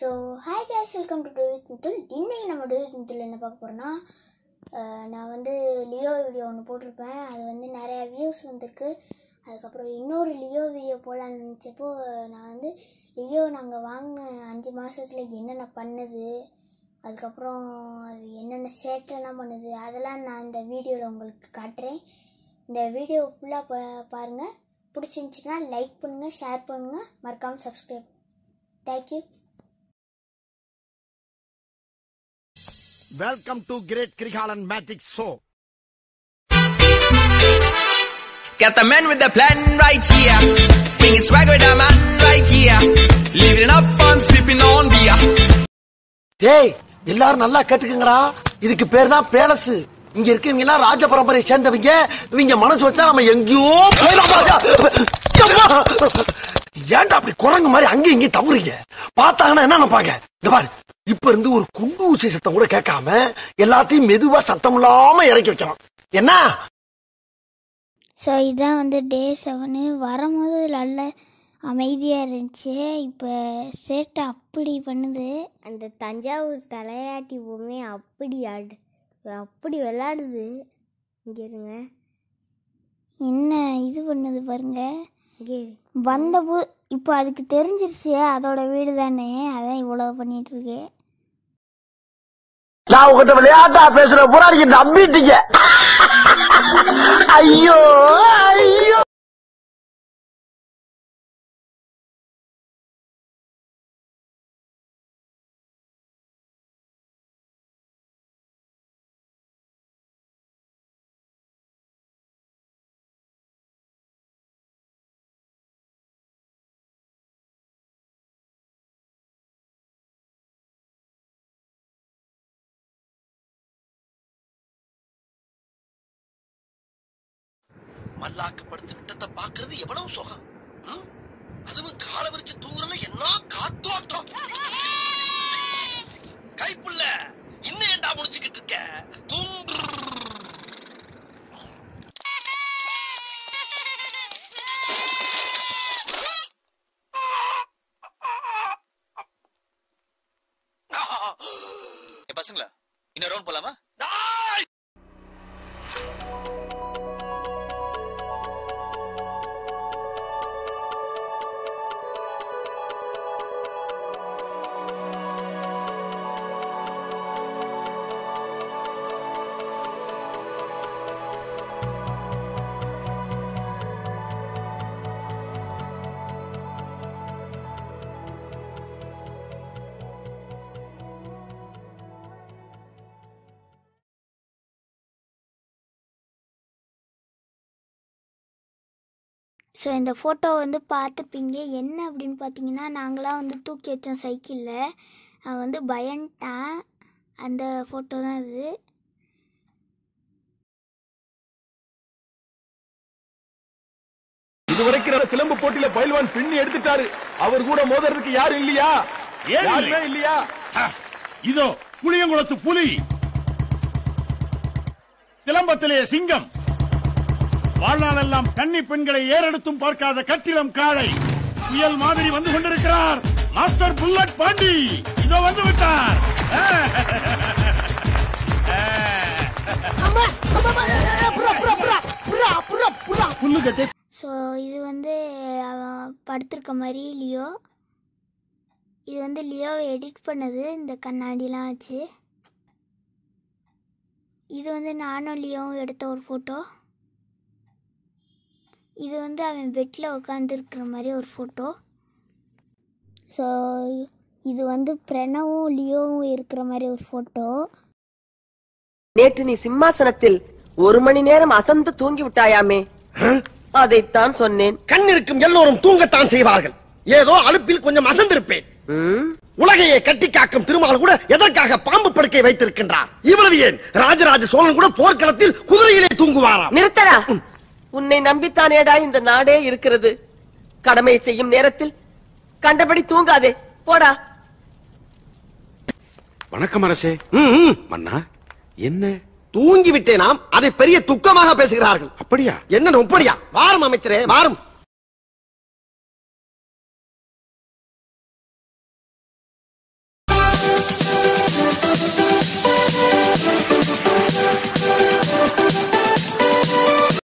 So hi guys welcome to டூவித் முத்துல் இன்னைக்கு நம்ம டூவித் முத்துல் என்ன பார்க்க போகிறோன்னா நான் வந்து லியோ வீடியோ ஒன்று போட்டிருப்பேன் அது வந்து நிறையா வியூஸ் வந்திருக்கு அதுக்கப்புறம் இன்னொரு லியோ வீடியோ போடலான்னு நினச்சப்போ நான் வந்து லியோ நாங்கள் வாங்கின அஞ்சு மாதத்துல என்னென்ன பண்ணுது அதுக்கப்புறம் அது என்னென்ன சேட்டெல்லாம் பண்ணுது அதெல்லாம் நான் இந்த வீடியோவில் உங்களுக்கு காட்டுறேன் இந்த வீடியோ ஃபுல்லாக பா பாருங்கள் பிடிச்சிருந்துச்சின்னா லைக் பண்ணுங்கள் ஷேர் பண்ணுங்கள் மறக்காமல் subscribe thank you Welcome to Great Krigalan Magic Show. Got the man with the plan right here. Bringing swag with the man right here. Living it up, I'm sipping on beer. டேய் எல்லாரும் நல்லா கேட்டுக்கங்கடா இதுக்கு பேர் தான் palace இங்க இருக்கவங்க எல்லாம் ராஜ பரம்பரையை சேர்ந்தவங்க இவங்க மனசு வச்சா நம்ம எங்கேயோ போயிடலாம். அம்மா! ஏன்டா அப்படி குரங்கு மாதிரி அங்கேயும் இங்கேயும் தவறுங்க பார்த்தாங்கன்னா என்ன நினைப்பாங்க இந்த பாரு இப்ப இருந்து ஒரு குண்டு ஊசி சத்தம் கூட கேட்காம எல்லாத்தையும் மெதுவா சத்தம் இல்லாம இறக்கி வைக்கணும் என்ன ஸோ இதுதான் வந்து டே செவனு வரும்போது நல்ல அமைதியாக இருந்துச்சு இப்போ சேட்டை அப்படி பண்ணுது அந்த தஞ்சாவூர் தலையாட்டி பொம்மை அப்படி ஆடு அப்படி விளாடுது இங்கே இருங்க என்ன இது பண்ணுது பாருங்க இங்கே வந்த போ இப்போ அதுக்கு தெரிஞ்சிருச்சு அதோட வீடு தானே அதான் இவ்வளோ பண்ணிட்டு இருக்கு நான் உங்ககிட்ட விளையாட்டா பேசுற பூரா நீங்க நம்பிட்டீங்க ஐயோ ஐயோ மல்லாக்கு படுத்து விட்டத்தை பாக்குறது எவ்வளவு சுகம் ம்? அதுவும் கால விரிச்சு தூங்குறல என்ன காத்தோட்டம் கைப்புள்ள இன்னும் ஏண்டா முடிச்சுக்கிட்டு இருக்க தூங்கு ஏ பசங்களா இன்னொரு ரவுண்ட் போலாமா டேய்! ஸோ இந்த ஃபோட்டோ வந்து பார்த்துப்பீங்க என்ன அப்படின்னு பார்த்தீங்கன்னா நாங்களாம் வந்து தூக்கி வச்சோம் சைக்கிளில் அவன் வந்து பயன்ட்டான் அந்த ஃபோட்டோ தான் அது இதுவரைக்கும் நடந்த சிலம்பு போட்டியில பயில்வான் பின்னி எடுத்துட்டாரு அவர் கூட மோதுறதுக்கு யாரும் இல்லையா ஏன் யாருமே இல்லை? இல்லையா ஹ, இதோ புளியங்குளத்து புலி சிலம்பத்திலே சிங்கம் வாழ்நாளெல்லாம் கன்னி பெண்களை ஏறெடுத்தும் பார்க்காத கட்டிடம் காளை புயல் மாதிரி வந்து கொண்டிருக்கிறார் மாஸ்டர் புல்லட் பாண்டி இதோ வந்து விட்டார் புல்லு கட்டு ஸோ இது வந்து அவன் படுத்திருக்க மாதிரி லியோ இது வந்து லியோவை எடிட் பண்ணது இந்த கண்ணாடிலாம் வச்சு இது வந்து நானும் லியோவும் எடுத்த ஒரு ஃபோட்டோ இது வந்து அவன் பெட்டில் உட்காந்துருக்கிற மாதிரி ஒரு ஃபோட்டோ ஸோ இது வந்து பிரணவும் லியோவும் இருக்கிற மாதிரி ஒரு ஃபோட்டோ நேற்று நீ சிம்மாசனத்தில் ஒரு மணி நேரம் அசந்து தூங்கி விட்டாயாமே அதைத்தான் சொன்னேன் கண் இருக்கும் எல்லோரும் தூங்கத்தான் செய்வார்கள் ஏதோ அலுப்பில் கொஞ்சம் அசந்திருப்பேன் ம்? உலகையே கட்டி காக்கும் திருமால் கூட எதற்காக பாம்பு படுக்கை வைத்திருக்கின்றார் இவ்வளவு ஏன் ராஜராஜ சோழன் கூட போர்க்களத்தில் குதிரையிலே தூங்குவாராம் நிறுத்தடா உன்னை நம்பித்தானேடா இந்த நாடே இருக்கிறது கடமை செய்யும் நேரத்தில் கண்டபடி தூங்காதே போடா வணக்கம் அரசே ம், ம். மன்னா என்ன தூங்கி விட்டேனாம் அதை பெரிய துக்கமாக பேசுகிறார்கள் அப்படியா என்ன ஒப்படியா வாரும் அமைச்சரே வாரும்